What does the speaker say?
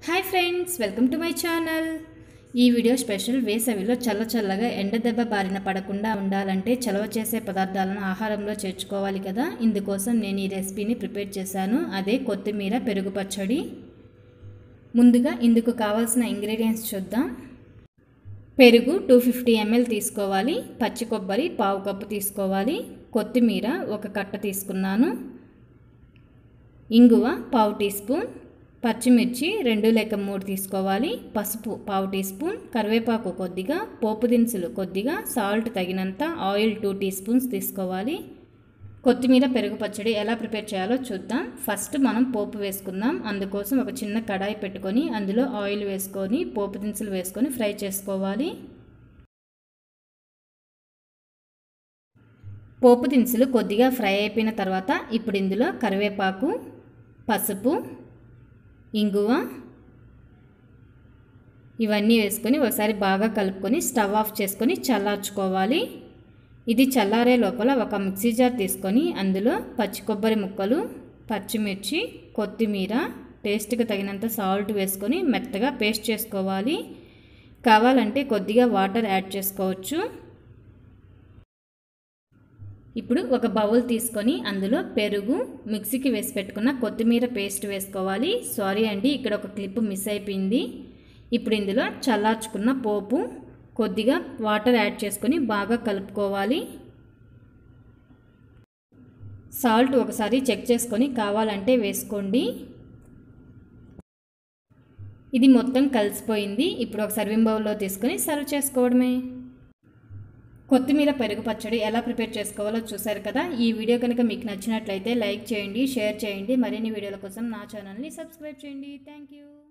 hi friends welcome to my channel ఈ video special వేసవిలో చల్ల చల్లగా ఎండ దెబ్బ బారిన పడకుండా ఉండాలంటే చలవ చేసే పదార్థాలను ఆహారంలో చేర్చుకోవాలి కదా ఇందుకోసం నేను ఈ రెసిపీని ప్రిపేర్ చేశాను అదే కొత్తిమీర పెరుగు పచ్చడి ముందుగా ఇందుకు కావాల్సిన ఇంగ్రీడియంట్స్ చూద్దాం పెరుగు టూ ఫిఫ్టీ ఎంఎల్ తీసుకోవాలి పచ్చి కొబ్బరి పావు కప్పు తీసుకోవాలి కొత్తిమీర ఒక కట్ట తీసుకున్నాను ఇంగువ పావు టీ స్పూన్ పచ్చిమిర్చి రెండు లేక మూడు తీసుకోవాలి పసుపు పావు టీ స్పూన్ కరివేపాకు కొద్దిగా పోపు దినుసులు కొద్దిగా సాల్ట్ తగినంత ఆయిల్ టూ టీ స్పూన్స్ తీసుకోవాలి కొత్తిమీర పెరుగు పచ్చడి ఎలా ప్రిపేర్ చేయాలో చూద్దాం ఫస్ట్ మనం పోపు వేసుకుందాం అందుకోసం ఒక చిన్న కడాయి పెట్టుకొని అందులో ఆయిల్ వేసుకొని పోపు దినుసులు వేసుకొని ఫ్రై చేసుకోవాలి పోపు దినుసులు కొద్దిగా ఫ్రై అయిపోయిన తర్వాత ఇప్పుడు ఇందులో కరివేపాకు పసుపు ఇంగువ ఇవన్నీ వేసుకొని ఒకసారి బాగా కలుపుకొని స్టవ్ ఆఫ్ చేసుకొని చల్లార్చుకోవాలి ఇది చల్లారే లోపల ఒక మిక్సీ జార్ తీసుకొని అందులో పచ్చి కొబ్బరి ముక్కలు పచ్చిమిర్చి కొత్తిమీర టేస్ట్కి తగినంత సాల్ట్ వేసుకొని మెత్తగా పేస్ట్ చేసుకోవాలి కావాలంటే కొద్దిగా వాటర్ యాడ్ చేసుకోవచ్చు ఇప్పుడు ఒక బౌల్ తీసుకొని అందులో పెరుగు మిక్సీకి వేసి పెట్టుకున్న కొత్తిమీర పేస్ట్ వేసుకోవాలి సారీ అండి ఇక్కడ ఒక క్లిప్ మిస్ అయిపోయింది ఇప్పుడు ఇందులో చల్లార్చుకున్న పోపు కొద్దిగా వాటర్ యాడ్ చేసుకొని బాగా కలుపుకోవాలి సాల్ట్ ఒకసారి చెక్ చేసుకొని కావాలంటే వేసుకోండి ఇది మొత్తం కలిసిపోయింది ఇప్పుడు ఒక సర్వింగ్ బౌల్లో తీసుకొని సర్వ్ చేసుకోవడమే కొత్తిమీర పెరుగు పచ్చడి ఎలా ప్రిపేర్ చేసుకోవాలో చూసారు కదా ఈ వీడియో కనుక మీకు నచ్చినట్లయితే లైక్ చేయండి షేర్ చేయండి మరిన్ని వీడియోల కోసం నా ఛానల్ని సబ్స్క్రైబ్ చేయండి థ్యాంక్ యూ